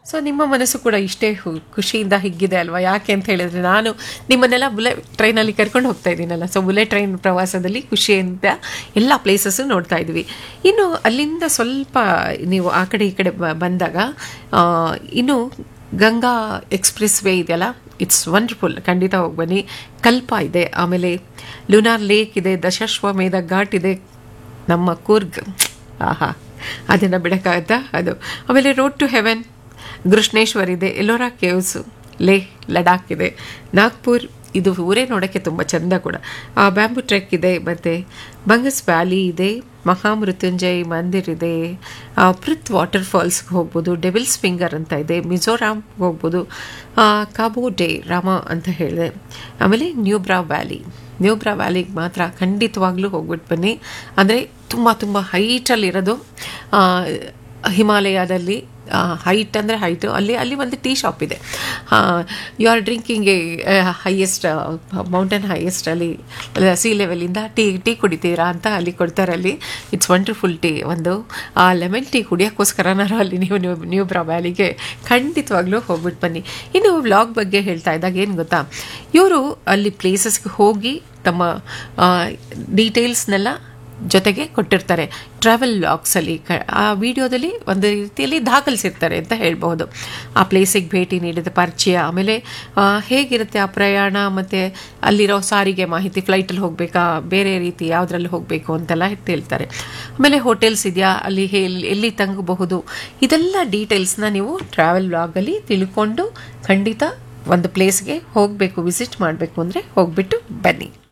so ನಿಮ್ಮ ಮನಸ್ಸು ಕೂಡ ಇಷ್ಟೇ ಹು- ಖುಷಿಯಿಂದ ಹಿಗ್ಗಿದೆ ಅಲ್ವಾ ಯಾಕೆ ಅಂತ ಹೇಳಿದ್ರೆ ನಾನು ನಿಮ್ಮನ್ನೆಲ್ಲ ಬುಲೆಟ್ ಟ್ರೈನಲ್ಲಿ ಕರ್ಕೊಂಡು ಹೋಗ್ತಾ ಇದ್ದೀನಲ್ಲ ಸೊ ಬುಲೆಟ್ ಟ್ರೈನ್ ಪ್ರವಾಸದಲ್ಲಿ ಖುಷಿಯಿಂದ ಎಲ್ಲ ಪ್ಲೇಸಸ್ಸು ನೋಡ್ತಾ ಇದ್ವಿ ಇನ್ನು ಅಲ್ಲಿಂದ ಸ್ವಲ್ಪ ನೀವು ಆ ಕಡೆ ಈ ಕಡೆ ಬ- ಬಂದಾಗ ಆ, ಇನ್ನು ಗಂಗಾ ಎಕ್ಸ್ಪ್ರೆಸ್ ವೇ ಇದೆಯಲ್ಲ ಇಟ್ಸ್ ವಂಡರ್ಫುಲ್ ಖಂಡಿತ ಹೋಗಿ ಬನ್ನಿ ಕಲ್ಪ ಇದೆ ಆಮೇಲೆ ಲುನಾರ್ ಲೇಕ್ ಇದೆ ದಶಾಶ್ವಮೇಧ ಘಾಟ್ ಇದೆ ನಮ್ಮ ಕೂರ್ಗ್ ಆಹಾ ಅದನ್ನು ಬಿಡೋಕ್ಕಾಗತ್ತಾ ಅದು ಆಮೇಲೆ ರೋಡ್ ಟು ಹೆವೆನ್ ಕೃಷ್ಣೇಶ್ವರ್ ಇದೆ ಎಲ್ಲೋರಾ ಕೇವ್ಸ್ ಲೇ ಲಡಾಖ್ ಇದೆ ನಾಗ್ಪುರ್ ಇದು ಊರೇ ನೋಡೋಕ್ಕೆ ತುಂಬ ಚೆಂದ ಕೂಡ ಆ ಬ್ಯಾಂಬು ಟ್ರೆಕ್ ಇದೆ ಮತ್ತು ಬಂಗಸ್ ವ್ಯಾಲಿ ಇದೆ ಮಹಾಮೃತ್ಯುಂಜಯ್ ಮಂದಿರ್ ಇದೆ ಆ, ಪೃಥ್ ವಾಟರ್ ಫಾಲ್ಸ್ಗೆ ಹೋಗ್ಬೋದು ಡೆವಿಲ್ಸ್ ಫಿಂಗರ್ ಅಂತ ಇದೆ ಮಿಜೋರಾಮ್ ಹೋಗ್ಬೋದು ಆ, ಕಾಬೋ ಡೇ ರಾಮ ಅಂತ ಹೇಳಿದೆ ಆಮೇಲೆ ನ್ಯೂಬ್ರಾ ವ್ಯಾಲಿ ನ್ಯೂಬ್ರಾ ವ್ಯಾಲಿಗೆ ಮಾತ್ರ ಖಂಡಿತವಾಗ್ಲೂ ಹೋಗ್ಬಿಟ್ಟು ಬನ್ನಿ ಅಂದರೆ ತುಂಬ ತುಂಬ ಹೈಟಲ್ಲಿರೋದು ಹಿಮಾಲಯದಲ್ಲಿ ಹೈಟ್ ಅಂದರೆ ಹೈಟು ಅಲ್ಲಿ ಅಲ್ಲಿ ಒಂದು ಟೀ ಶಾಪ್ ಇದೆ you are drinking highest mountain highest ಅಲ್ಲಿ ಸಿ ಲೆವೆಲಿಂದ ಟೀ ಟೀ ಕುಡಿತೀರಾ ಅಂತ ಅಲ್ಲಿ ಕೊಡ್ತಾರೆ ಅಲ್ಲಿ ಇಟ್ಸ್ ವಂಡರ್ಫುಲ್ ಟೀ ಒಂದು ಆ ಲೆಮನ್ ಟೀ ಕುಡಿಯೋಕ್ಕೋಸ್ಕರನಾರು ಅಲ್ಲಿ ನೀವು ನೀವು ನ್ಯೂ ಬ್ರಾ ವ್ಯಾಲಿಗೆ ಖಂಡಿತವಾಗ್ಲೂ ಹೋಗ್ಬಿಟ್ಟು ಬನ್ನಿ ಇನ್ನು ವ್ಲಾಗ್ ಬಗ್ಗೆ ಹೇಳ್ತಾ ಇದ್ದಾಗ ಏನು ಗೊತ್ತಾ ಇವರು ಅಲ್ಲಿ ಪ್ಲೇಸಸ್ಗೆ ಹೋಗಿ ತಮ್ಮ ಡೀಟೇಲ್ಸ್ನೆಲ್ಲ ಜೊತೆಗೆ ಕೊಟ್ಟಿರ್ತಾರೆ ಟ್ರಾವೆಲ್ ವ್ಲಾಗ್ಸಲ್ಲಿ ಕ ಆ ವಿಡಿಯೋದಲ್ಲಿ ಒಂದು ರೀತಿಯಲ್ಲಿ ದಾಖಲಿಸಿರ್ತಾರೆ ಅಂತ ಹೇಳ್ಬೋದು ಆ ಪ್ಲೇಸಿಗೆ ಭೇಟಿ ನೀಡಿದ ಪರಿಚಯ ಆಮೇಲೆ ಆ, ಹೇಗಿರುತ್ತೆ ಆ ಪ್ರಯಾಣ ಮತ್ತು ಅಲ್ಲಿರೋ ಸಾರಿಗೆ ಮಾಹಿತಿ ಫ್ಲೈಟಲ್ಲಿ ಹೋಗಬೇಕಾ ಬೇರೆ ರೀತಿ ಯಾವುದ್ರಲ್ಲಿ ಹೋಗಬೇಕು ಅಂತೆಲ್ಲ ಹೇಳ್ತಾರೆ ಆಮೇಲೆ ಹೋಟೆಲ್ಸ್ ಇದೆಯಾ ಅಲ್ಲಿ ಎಲ್ಲಿ ಎಲ್ಲಿ ತಂಗಬಹುದು ಇದೆಲ್ಲ ಡೀಟೇಲ್ಸ್ನ ನೀವು ಟ್ರಾವೆಲ್ ವ್ಲಾಗಲ್ಲಿ ತಿಳ್ಕೊಂಡು ಖಂಡಿತ ಒಂದು ಪ್ಲೇಸ್ಗೆ ಹೋಗಬೇಕು ವಿಸಿಟ್ ಮಾಡಬೇಕು ಅಂದರೆ ಹೋಗ್ಬಿಟ್ಟು ಬನ್ನಿ